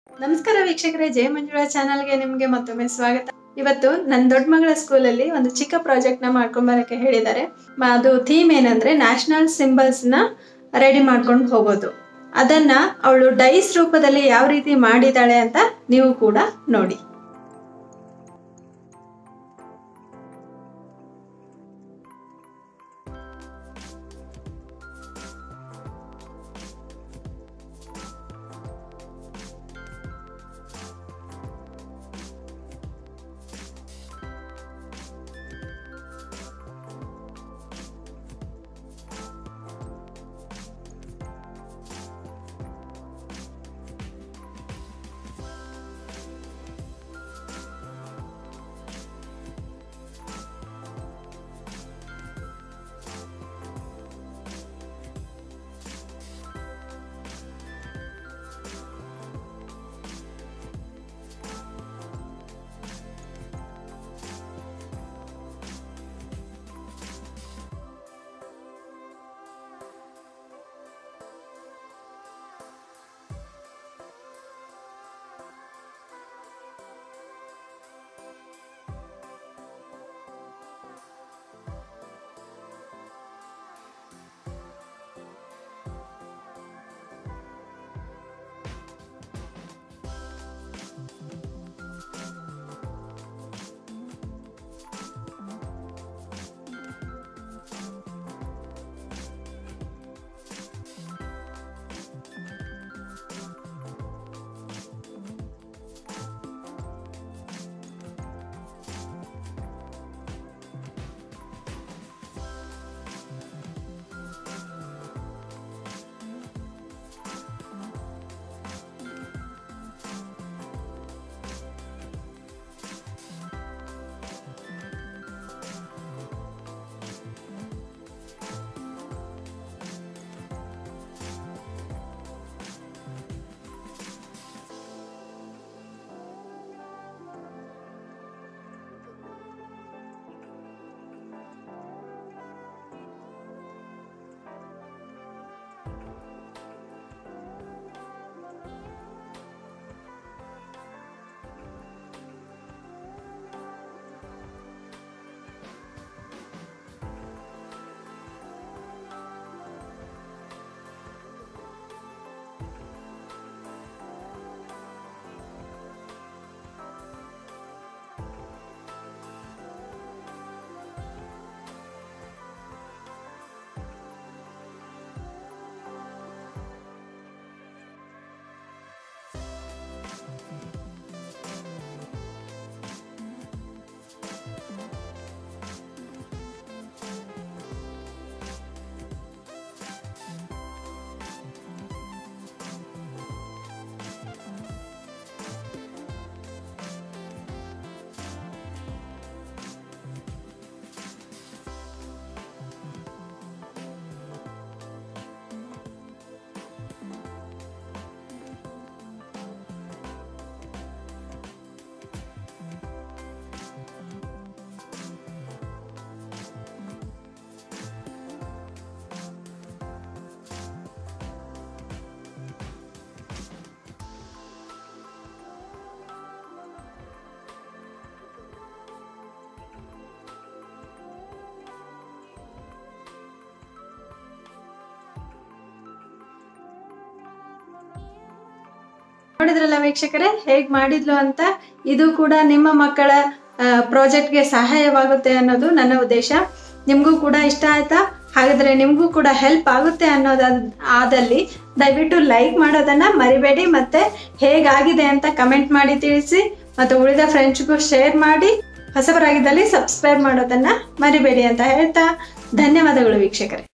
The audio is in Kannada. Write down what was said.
ನಮಸ್ಕಾರ ವೀಕ್ಷಕರೇ ಜಯ ಮಂಜುಳಾ ಚಾನಲ್ಗೆ ನಿಮಗೆ ಮತ್ತೊಮ್ಮೆ ಸ್ವಾಗತ ಇವತ್ತು ನನ್ನ ದೊಡ್ಡ ಮಗಳ ಸ್ಕೂಲಲ್ಲಿ ಒಂದು ಚಿಕ್ಕ ಪ್ರಾಜೆಕ್ಟ್ ನ ಮಾಡ್ಕೊಂಬರಕ್ಕೆ ಹೇಳಿದ್ದಾರೆ ಮ- ಅದು ಥೀಮ್ ಏನಂದ್ರೆ ನ್ಯಾಷನಲ್ ಸಿಂಬಲ್ಸ್ ನ ರೆಡಿ ಮಾಡ್ಕೊಂಡು ಹೋಗೋದು ಅದನ್ನ ಅವಳು ಡೈಸ್ ರೂಪದಲ್ಲಿ ಯಾವ ರೀತಿ ಮಾಡಿದಾಳೆ ಅಂತ ನೀವು ಕೂಡ ನೋಡಿ ನೋಡಿದ್ರಲ್ಲ ವೀಕ್ಷಕರೇ ಹೇಗ್ ಮಾಡಿದ್ಲು ಅಂತ ಇದು ಕೂಡ ನಿಮ್ಮ ಮಕ್ಕಳ ಪ್ರಾಜೆಕ್ಟ್ಗೆ ಸಹಾಯವಾಗುತ್ತೆ ಅನ್ನೋದು ನನ್ನ ಉದ್ದೇಶ ನಿಮಗೂ ಕೂಡ ಇಷ್ಟ ಆಯ್ತಾ ಹಾಗಾದ್ರೆ ನಿಮಗೂ ಕೂಡ ಹೆಲ್ಪ್ ಆಗುತ್ತೆ ಅನ್ನೋದ ಆದಲ್ಲಿ ದಯವಿಟ್ಟು ಲೈಕ್ ಮಾಡೋದನ್ನ ಮರಿಬೇಡಿ ಮತ್ತೆ ಹೇಗಾಗಿದೆ ಅಂತ ಕಮೆಂಟ್ ಮಾಡಿ ತಿಳಿಸಿ ಮತ್ತು ಉಳಿದ ಫ್ರೆಂಡ್ಸ್ಗೂ ಶೇರ್ ಮಾಡಿ ಹೊಸಬರಾಗಿದ್ದಲ್ಲಿ ಸಬ್ಸ್ಕ್ರೈಬ್ ಮಾಡೋದನ್ನ ಮರಿಬೇಡಿ ಅಂತ ಹೇಳ್ತಾ ಧನ್ಯವಾದಗಳು ವೀಕ್ಷಕರೇ